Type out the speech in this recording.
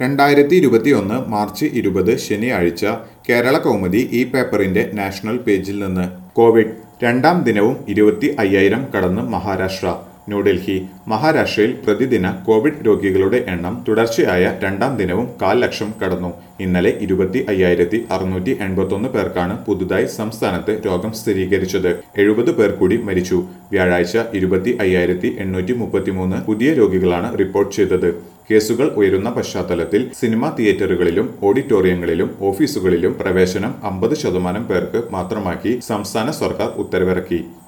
രണ്ടായിരത്തി ഇരുപത്തിയൊന്ന് മാർച്ച് ഇരുപത് ശനിയാഴ്ച കേരള കൗമുദി ഈ പേപ്പറിന്റെ നാഷണൽ പേജിൽ നിന്ന് കോവിഡ് രണ്ടാം ദിനവും ഇരുപത്തി അയ്യായിരം കടന്ന് മഹാരാഷ്ട്ര ന്യൂഡൽഹി മഹാരാഷ്ട്രയിൽ പ്രതിദിന കോവിഡ് രോഗികളുടെ എണ്ണം തുടർച്ചയായ രണ്ടാം ദിനവും കാൽ ലക്ഷം കടന്നു ഇന്നലെ ഇരുപത്തി അയ്യായിരത്തി അറുന്നൂറ്റി എൺപത്തൊന്ന് പേർക്കാണ് പുതുതായി സംസ്ഥാനത്ത് രോഗം സ്ഥിരീകരിച്ചത് എഴുപത് പേർ കൂടി മരിച്ചു വ്യാഴാഴ്ച ഇരുപത്തി അയ്യായിരത്തി എണ്ണൂറ്റി മുപ്പത്തിമൂന്ന് പുതിയ രോഗികളാണ് റിപ്പോർട്ട് ചെയ്തത് കേസുകൾ ഉയരുന്ന പശ്ചാത്തലത്തിൽ സിനിമാ തിയേറ്ററുകളിലും ഓഡിറ്റോറിയങ്ങളിലും ഓഫീസുകളിലും പ്രവേശനം അമ്പത് ശതമാനം പേർക്ക് മാത്രമാക്കി സംസ്ഥാന സർക്കാർ ഉത്തരവിറക്കി